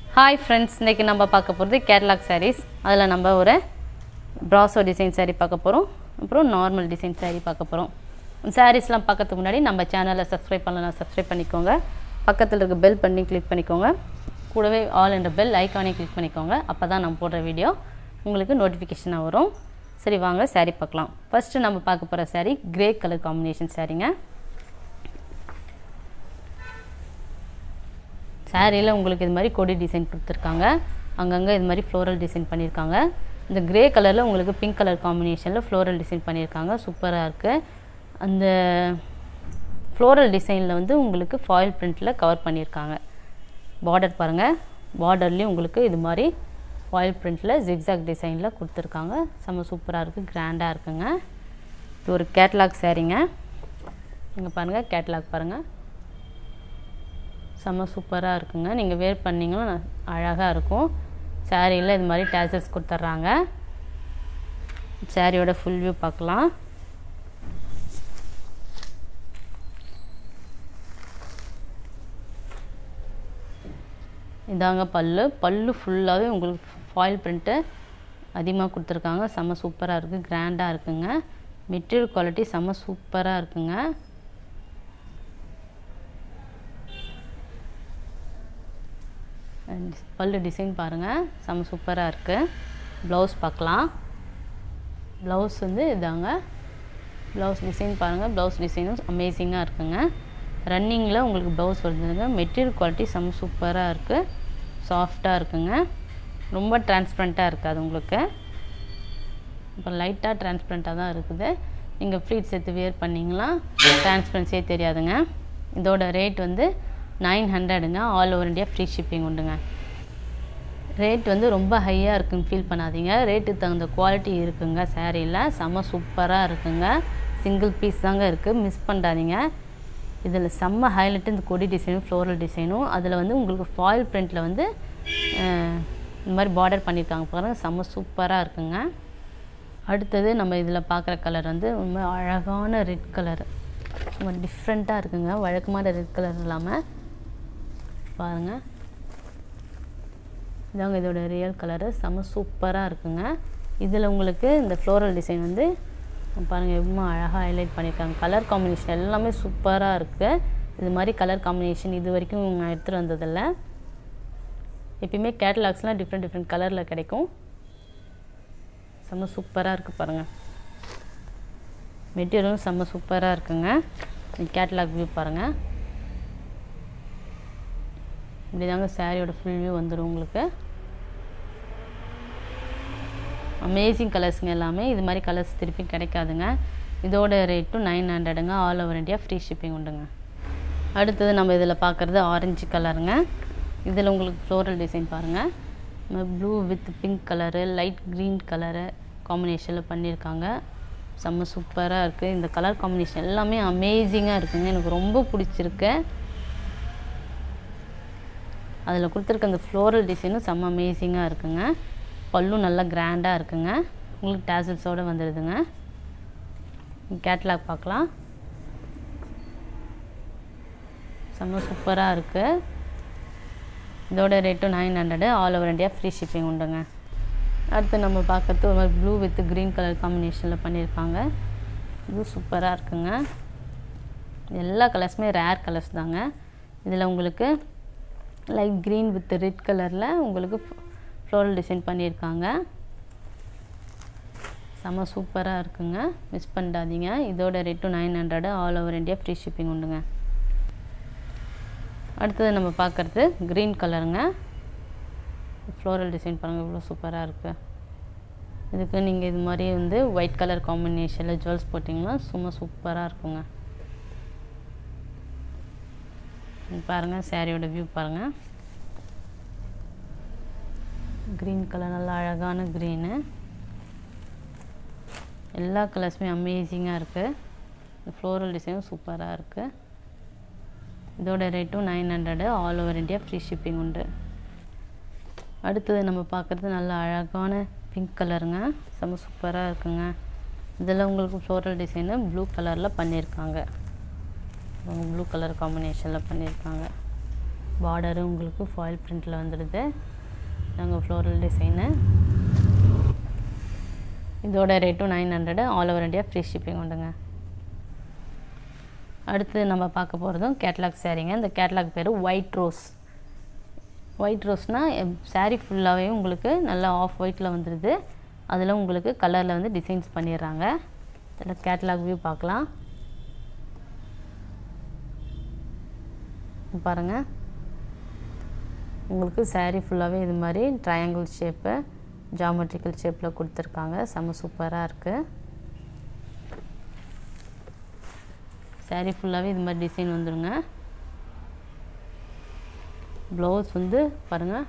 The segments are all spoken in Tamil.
ஹாய் ஃப்ரெண்ட்ஸ் இன்றைக்கி நம்ம பார்க்க போகிறது கேட்லாக் சாரீஸ் அதில் நம்ம ஒரு ப்ராசோ டிசைன் saree பார்க்க போகிறோம் அப்புறம் நார்மல் டிசைன் saree பார்க்க போகிறோம் சாரீஸ்லாம் பார்க்கறதுக்கு முன்னாடி நம்ம சேனலை சப்ஸ்கிரைப் பண்ணலாம் சப்ஸ்கிரைப் பண்ணிக்கோங்க பக்கத்தில் இருக்க பெல் பண்ணி கிளிக் பண்ணிக்கோங்க கூடவே ஆல் என்ற பெல் ஐக்கானே கிளிக் பண்ணிக்கோங்க அப்போ தான் நம்ம போடுற வீடியோ உங்களுக்கு நோட்டிஃபிகேஷனாக வரும் சரி வாங்க saree பார்க்கலாம் ஃபஸ்ட்டு நம்ம பார்க்க போகிற saree கிரே கலர் காம்பினேஷன் சாரீங்க சாரியில் உங்களுக்கு இது மாதிரி கொடி டிசைன் கொடுத்துருக்காங்க அங்கங்கே இது மாதிரி ஃப்ளோரல் டிசைன் பண்ணியிருக்காங்க இந்த கிரே கலரில் உங்களுக்கு பிங்க் கலர் காம்பினேஷனில் ஃப்ளோரல் டிசைன் பண்ணியிருக்காங்க சூப்பராக இருக்குது அந்த ஃப்ளோரல் டிசைனில் வந்து உங்களுக்கு ஃபாயில் பிரிண்ட்டில் கவர் பண்ணியிருக்காங்க பார்டர் பாருங்கள் பார்டர்லேயும் உங்களுக்கு இது மாதிரி ஃபாயில் பிரிண்ட்டில் ஜிக்ஸாக் டிசைனில் கொடுத்துருக்காங்க செம்ம சூப்பராக இருக்குது கிராண்டாக இருக்குங்க இது ஒரு கேட்லாக் சாரீங்க இங்கே பாருங்கள் கேட்லாக் பாருங்கள் செம்ம சூப்பராக இருக்குங்க நீங்கள் வேர் பண்ணிங்கன்னா அழகாக இருக்கும் சாரியில் இது மாதிரி டேசல்ஸ் கொடுத்துட்றாங்க சாரியோட ஃபுல் வியூ பார்க்கலாம் இதாங்க பல்லு பல்லு ஃபுல்லாகவே உங்களுக்கு ஃபாயில் பிரிண்ட்டு அதிகமாக கொடுத்துருக்காங்க செம்ம சூப்பராக இருக்குது கிராண்டாக இருக்குங்க மெட்டீரியல் குவாலிட்டி செம்ம சூப்பராக இருக்குங்க பல்லு டிசைன் பாருங்கள் செம்ம சூப்பராக இருக்குது ப்ளவுஸ் பார்க்கலாம் ப்ளவுஸ் வந்து இதாங்க ப்ளவுஸ் டிசைன் பாருங்கள் ப்ளவுஸ் டிசைனும் அமேசிங்காக இருக்குங்க ரன்னிங்கில் உங்களுக்கு ப்ளவுஸ் வருதுங்க மெட்டீரியல் குவாலிட்டி செம்ம சூப்பராக இருக்குது சாஃப்டாக இருக்குங்க ரொம்ப டிரான்ஸ்பரண்ட்டாக இருக்காது உங்களுக்கு இப்போ லைட்டாக டிரான்ஸ்பரண்ட்டாக தான் இருக்குது நீங்கள் ஃப்ளீட்ஸ் எடுத்து வியர் பண்ணிங்களா டிரான்ஸ்பரன்சியே தெரியாதுங்க இதோட ரேட் வந்து நைன் ஹண்ட்ரடுங்க all over India free shipping உண்டுங்க ரேட் வந்து ரொம்ப ஹையாக இருக்குன்னு ஃபீல் பண்ணாதீங்க ரேட்டுக்கு தகுந்த குவாலிட்டி இருக்குங்க சேரீயில் செம்ம சூப்பராக இருக்குங்க சிங்கிள் பீஸ் தாங்க இருக்குது மிஸ் பண்ணாதீங்க இதில் செம்ம ஹைலைட்டு இந்த கொடி டிசைனும் ஃப்ளோரல் டிசைனும் அதில் வந்து உங்களுக்கு ஃபாயில் பிரிண்ட்டில் வந்து இந்த மாதிரி பார்டர் பண்ணியிருக்காங்க பாருங்கள் செம்ம சூப்பராக இருக்குங்க அடுத்தது நம்ம இதில் பார்க்குற கலர் வந்து ரொம்ப அழகான ரெட் கலர் ரொம்ப டிஃப்ரெண்ட்டாக இருக்குங்க வழக்கமான ரெட் கலர் இல்லாமல் பாருங்கள் இதாங்க இதோட ரியல் கலரு செம்ம சூப்பராக இருக்குங்க இதில் உங்களுக்கு இந்த ஃப்ளோரல் டிசைன் வந்து பாருங்கள் எவ்வளோ அழகாக ஹைலைட் பண்ணியிருக்காங்க கலர் காம்பினேஷன் எல்லாமே சூப்பராக இருக்குது இது மாதிரி கலர் காம்பினேஷன் இது வரைக்கும் நான் எடுத்துகிட்டு வந்ததில்லை எப்பயுமே கேட்டலாக்ஸ்லாம் டிஃப்ரெண்ட் டிஃப்ரெண்ட் கலரில் கிடைக்கும் செம்ம சூப்பராக இருக்குது பாருங்கள் மெட்டீரியலும் செம்ம சூப்பராக இருக்குங்க கேட்லாக் வியூ பாருங்கள் இப்படி தாங்க சாரியோட ஃபுல் வியூ வந்துடும் உங்களுக்கு அமேசிங் கலர்ஸுங்க எல்லாமே இது மாதிரி கலர்ஸ் திருப்பி கிடைக்காதுங்க இதோட ரேட்டும் நைன் ஹண்ட்ரடுங்க all over India free shipping உண்டுங்க அடுத்தது நம்ம இதில் பார்க்குறது ஆரஞ்சு கலருங்க இதில் உங்களுக்கு ஃப்ளோரல் டிசைன் பாருங்கள் blue with pink colour light green colour காம்பினேஷனில் பண்ணியிருக்காங்க செம்ம சூப்பராக இருக்குது இந்த கலர் காம்பினேஷன் எல்லாமே அமேசிங்காக இருக்குங்க எனக்கு ரொம்ப பிடிச்சிருக்கு அதில் கொடுத்துருக்க அந்த ஃப்ளோரல் டிசைனும் செம்ம அமேசிங்காக இருக்குங்க பல்லும் நல்லா கிராண்டாக இருக்குங்க உங்களுக்கு டேசல்ஸோடு வந்துடுதுங்க கேட்லாக் பார்க்கலாம் செம்ம சூப்பராக இருக்குது இதோட ரேட்டும் nine hundred all over India free shipping உண்டுங்க அடுத்து நம்ம பார்க்கறது ஒரு மாதிரி ப்ளூ வித் க்ரீன் கலர் காம்பினேஷனில் பண்ணியிருக்காங்க இது சூப்பராக இருக்குங்க எல்லா கலர்ஸுமே ரேர் கலர்ஸ் தாங்க இதில் உங்களுக்கு லைட் க்ரீன் வித் ரெட் கலரில் உங்களுக்கு ஃப்ளோரல் டிசைன் பண்ணியிருக்காங்க செம்ம சூப்பராக இருக்குங்க மிஸ் பண்ணிடாதீங்க இதோட ரேட்டும் nine hundred all over India free shipping உண்டுங்க அடுத்தது நம்ம பார்க்குறது க்ரீன் கலருங்க ஃப்ளோரல் டிசைன் பாருங்கள் இவ்வளோ சூப்பராக இருக்குது இதுக்கு நீங்கள் இது மாதிரி வந்து ஒயிட் கலர் காம்பினேஷனில் ஜுவல்ஸ் போட்டிங்கன்னா சும்மா சூப்பராக இருக்குங்க பாருங்கள் சாரியோட வியூ பாருங்கள் க்ரீன் கலர் நல்லா அழகான க்ரீனு எல்லா கலர்ஸுமே அமேசிங்காக இருக்குது இந்த ஃப்ளோரல் டிசைனும் சூப்பராக இருக்குது இதோட ரேட்டும் nine hundred all over India free shipping உண்டு அடுத்தது நம்ம பார்க்குறது நல்ல அழகான பிங்க் கலருங்க செம்ம சூப்பராக இருக்குங்க இதில் உங்களுக்கு ஃப்ளோரல் டிசைனு ப்ளூ கலரில் பண்ணியிருக்காங்க ப்ளூ கலர் காம்பினேஷனில் பண்ணியிருக்காங்க பார்டரும் உங்களுக்கு ஃபாயில் பிரிண்டில் வந்துடுது நாங்கள் ஃப்ளோரல் டிசைனு இதோட ரேட்டும் nine hundred all over India free shipping உண்டுங்க அடுத்து நம்ம பார்க்க போகிறதும் கேட்லாக் சாரீங்க இந்த கேட்லாக் பேர் ஒயிட் ரோஸ் ஒயிட் ரோஸ்னால் சாரீ ஃபுல்லாகவே உங்களுக்கு நல்லா ஆஃப் ஒயிட்டில் வந்துடுது அதில் உங்களுக்கு கலரில் வந்து டிசைன்ஸ் பண்ணிடுறாங்க இதில் கேட்லாக் வியூ பார்க்கலாம் பாருங்கள் உங்களுக்கு சாரீ ஃபுல்லாகவே இது மாதிரி ட்ரையாங்கிள் ஷேப்பு ஜாமெட்ரிக்கல் ஷேப்பில் கொடுத்துருக்காங்க செம்ம சூப்பராக இருக்குது சாரீ ஃபுல்லாகவே இது மாதிரி டிசைன் வந்துடுங்க ப்ளவுஸ் வந்து பாருங்கள்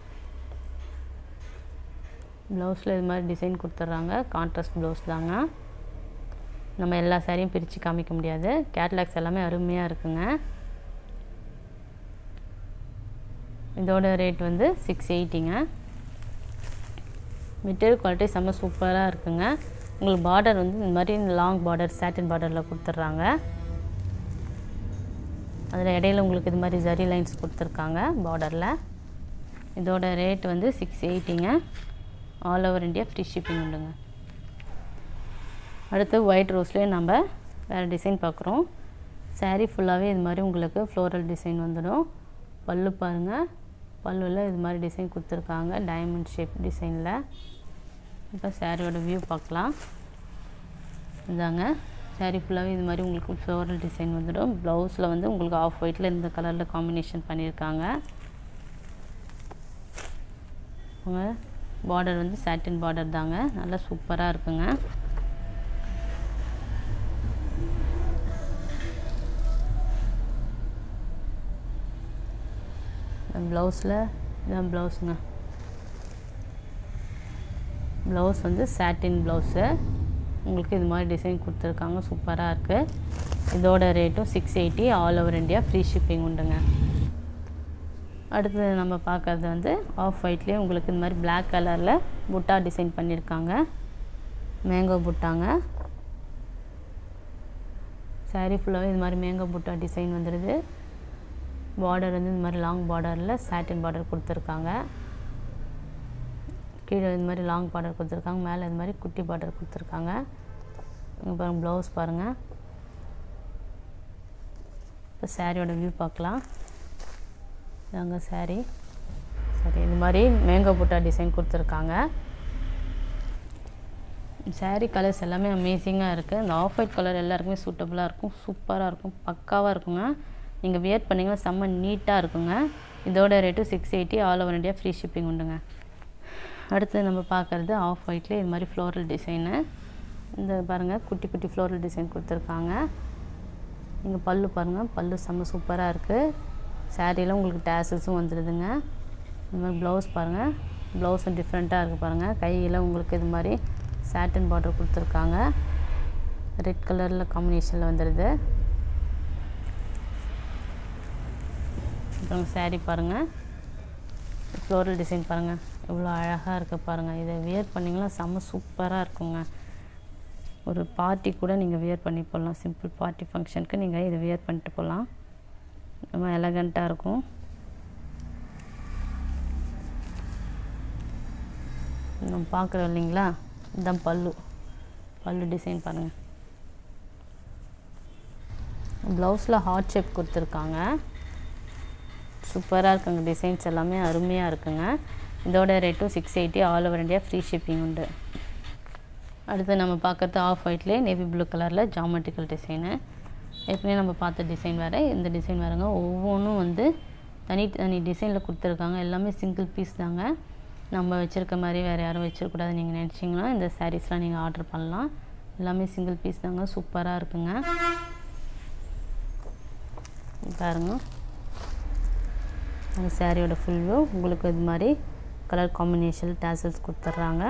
ப்ளவுஸில் இது மாதிரி டிசைன் கொடுத்துட்றாங்க கான்ட்ராஸ்ட் ப்ளவுஸ் தாங்க நம்ம எல்லா சாரியும் பிரித்து காமிக்க முடியாது கேட்லாக்ஸ் எல்லாமே அருமையாக இருக்குங்க இதோட ரேட் வந்து சிக்ஸ் எயிட்டிங்க மெட்டீரியல் குவாலிட்டி செம்ம சூப்பராக இருக்குங்க உங்களுக்கு பார்டர் வந்து இந்த மாதிரி லாங் பார்டர் சாட்டின் பார்டரில் கொடுத்துட்றாங்க அதில் இடையில உங்களுக்கு இது மாதிரி ஜரி லைன்ஸ் கொடுத்துருக்காங்க பார்டரில் இதோட ரேட் வந்து சிக்ஸ் எயிட்டிங்க all over India free shipping உண்டுங்க அடுத்து ஒயிட் ரோஸ்லேயே நம்ம வேறு டிசைன் பார்க்குறோம் சாரீ ஃபுல்லாகவே இது மாதிரி உங்களுக்கு ஃப்ளோரல் டிசைன் வந்துடும் பல்லு பாருங்கள் பல்லுவில் இது மாதிரி டிசைன் கொடுத்துருக்காங்க டைமண்ட் ஷேப் டிசைனில் இப்போ சாரியோட வியூ பார்க்கலாம் இதாங்க சாரீ ஃபுல்லாகவே இது மாதிரி உங்களுக்கு ஃப்ளோரல் டிசைன் வந்துடும் ப்ளவுஸில் வந்து உங்களுக்கு ஆஃப் ஒயிட்டில் இந்த கலரில் காம்பினேஷன் பண்ணியிருக்காங்க பார்டர் வந்து சாட்டின் பார்டர் தாங்க நல்லா சூப்பராக இருக்குங்க ப்ளவுஸில் இதான் ப்ளவுஸுங்க ப்ளவுஸ் வந்து சாட்டின் ப்ளவுஸு உங்களுக்கு இது மாதிரி டிசைன் கொடுத்துருக்காங்க சூப்பராக இருக்குது இதோட ரேட்டும் six eighty all over India free shipping உண்டுங்க அடுத்து நம்ம பார்க்குறது வந்து ஆஃப் ஒயிட்லேயே உங்களுக்கு இந்த மாதிரி பிளாக் கலரில் புட்டா டிசைன் பண்ணியிருக்காங்க மேங்கோ புட்டாங்க சாரீ ஃபுல்லாகவே இது மாதிரி மேங்கோ புட்டா டிசைன் வந்துடுது பார்டர் வந்து இந்த மாதிரி லாங் பார்டரில் சாட்டின் பார்டர் கொடுத்துருக்காங்க கீழே இது மாதிரி லாங் பார்டர் கொடுத்துருக்காங்க மேலே இது மாதிரி குட்டி பார்டர் கொடுத்துருக்காங்க இங்கே பாருங்கள் ப்ளவுஸ் பாருங்கள் இப்போ சாரியோட வியூ பார்க்கலாம் இதாங்க சாரி சரி இது மாதிரி மேங்கோ புட்டா டிசைன் கொடுத்துருக்காங்க சாரீ கலர்ஸ் எல்லாமே அமேசிங்காக இருக்குது இந்த ஆஃப் ஒயிட் கலர் எல்லாருக்குமே சூட்டபுளாக இருக்கும் சூப்பராக இருக்கும் பக்காவாக இருக்குங்க நீங்கள் வியர் பண்ணிங்கன்னா செம்ம நீட்டாக இருக்குங்க இதோட rate six eighty all over India free shipping உண்டுங்க அடுத்து நம்ம பார்க்குறது ஆஃப் ஒயிட்லேயே இது மாதிரி ஃப்ளோரல் டிசைனு இந்த பாருங்கள் குட்டி குட்டி ஃப்ளோரல் டிசைன் கொடுத்துருக்காங்க இங்கே பல்லு பாருங்கள் பல்லு செம்ம சூப்பராக இருக்குது சாரியில் உங்களுக்கு டேசல்ஸும் வந்துடுதுங்க இந்த மாதிரி ப்ளவுஸ் பாருங்கள் ப்ளவுஸும் டிஃப்ரெண்ட்டாக இருக்குது பாருங்கள் கையில் உங்களுக்கு இது மாதிரி சாட்டின் பார்டர் கொடுத்துருக்காங்க ரெட் கலரில் காம்பினேஷனில் வந்துடுது அப்புறம் சாரீ பாருங்கள் ஃப்ளோரல் டிசைன் பாருங்கள் எவ்வளோ அழகாக இருக்குது பாருங்கள் இதை வியர் பண்ணிங்கன்னா செம்ம சூப்பராக இருக்குங்க ஒரு பார்ட்டி கூட நீங்கள் வியர் பண்ணி போடலாம் சிம்பிள் பார்ட்டி ஃபங்க்ஷனுக்கு நீங்கள் இதை வியர் பண்ணிட்டு போகலாம் ரொம்ப எலகண்ட்டாக இருக்கும் நம்ம பார்க்குறோம் இல்லைங்களா இதுதான் பல்லு பல்லு டிசைன் பாருங்கள் ப்ளவுஸில் ஹார்ட் ஷேப் கொடுத்துருக்காங்க சூப்பராக இருக்குங்க டிசைன்ஸ் எல்லாமே அருமையாக இருக்குங்க இதோட ரேட்டும் six eighty all over India free shipping உண்டு அடுத்து நம்ம பார்க்குறது ஆஃப் ஒயிட்லேயே நேவி ப்ளூ கலரில் ஜாமெட்ரிக்கல் டிசைனு ஏற்கனவே நம்ம பார்த்த டிசைன் வேறு இந்த டிசைன் வேறுங்க ஒவ்வொன்றும் வந்து தனி தனி டிசைனில் கொடுத்துருக்காங்க எல்லாமே சிங்கிள் பீஸ் தாங்க நம்ம வச்சுருக்க மாதிரி வேறு யாரும் வச்சிருக்கூடாதுன்னு நீங்கள் நினச்சிங்கன்னா இந்த சாரீஸ்லாம் நீங்கள் ஆர்டர் பண்ணலாம் எல்லாமே சிங்கிள் பீஸ் தாங்க சூப்பராக இருக்குங்க பாருங்க அந்த சாரியோட ஃபுல் வியூ உங்களுக்கு இது மாதிரி கலர் காம்பினேஷன் டேசல்ஸ் கொடுத்துட்றாங்க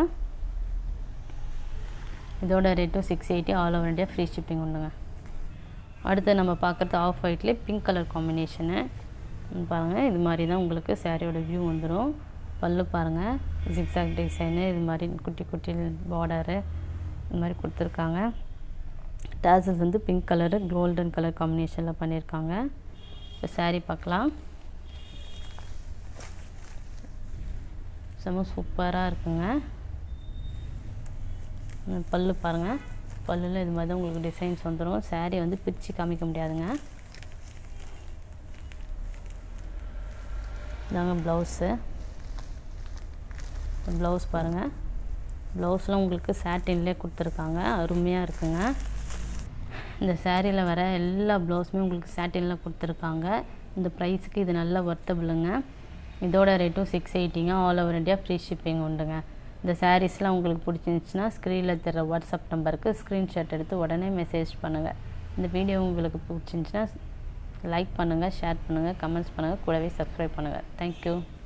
இதோட ரேட்டும் six eighty all over India free shipping உண்டுங்க அடுத்து நம்ம பார்க்குறது ஆஃப் ஒயிட்லேயே பிங்க் கலர் காம்பினேஷனு பாருங்கள் இது மாதிரி தான் உங்களுக்கு சாரியோட வியூ வந்துடும் பல்லு பாருங்கள் ஜிக்ஸாக் டிசைனு இது மாதிரி குட்டி குட்டி பார்டரு இது மாதிரி கொடுத்துருக்காங்க டேசல்ஸ் வந்து பிங்க் கலரு கோல்டன் கலர் காம்பினேஷனில் பண்ணியிருக்காங்க இப்போ சாரீ பார்க்கலாம் செம்ம சூப்பராக இருக்குங்க ம், பல்லு பாருங்கள் பல்லில் இது மாதிரி தான் உங்களுக்கு டிசைன்ஸ் வந்துடும் saree வந்து பிரித்து காமிக்க முடியாதுங்க இதாங்க ப்ளவுஸு ப்ளவுஸ் பாருங்கள் ப்ளவுஸ்லாம் உங்களுக்கு சாட்டின்லேயே கொடுத்துருக்காங்க அருமையாக இருக்குங்க இந்த சேரீயில் வர எல்லா ப்ளவுஸுமே உங்களுக்கு சாட்டினில் கொடுத்துருக்காங்க இந்த ப்ரைஸுக்கு இது நல்ல ஒர்த்தபிளுங்க இதோட ரேட்டும் சிக்ஸ் எயிட்டிங்க all over India free shipping உண்டுங்க இந்த சாரீஸ்லாம் உங்களுக்கு பிடிச்சிருந்துச்சுன்னா ஸ்க்ரீனில் தர வாட்ஸ்அப் நம்பருக்கு ஸ்க்ரீன்ஷாட் எடுத்து உடனே மெசேஜ் பண்ணுங்கள் இந்த வீடியோ உங்களுக்கு பிடிச்சிருந்துச்சுன்னா லைக் பண்ணுங்கள் ஷேர் பண்ணுங்கள் கமெண்ட்ஸ் பண்ணுங்கள் கூடவே சப்ஸ்கிரைப் பண்ணுங்கள் தேங்க்யூ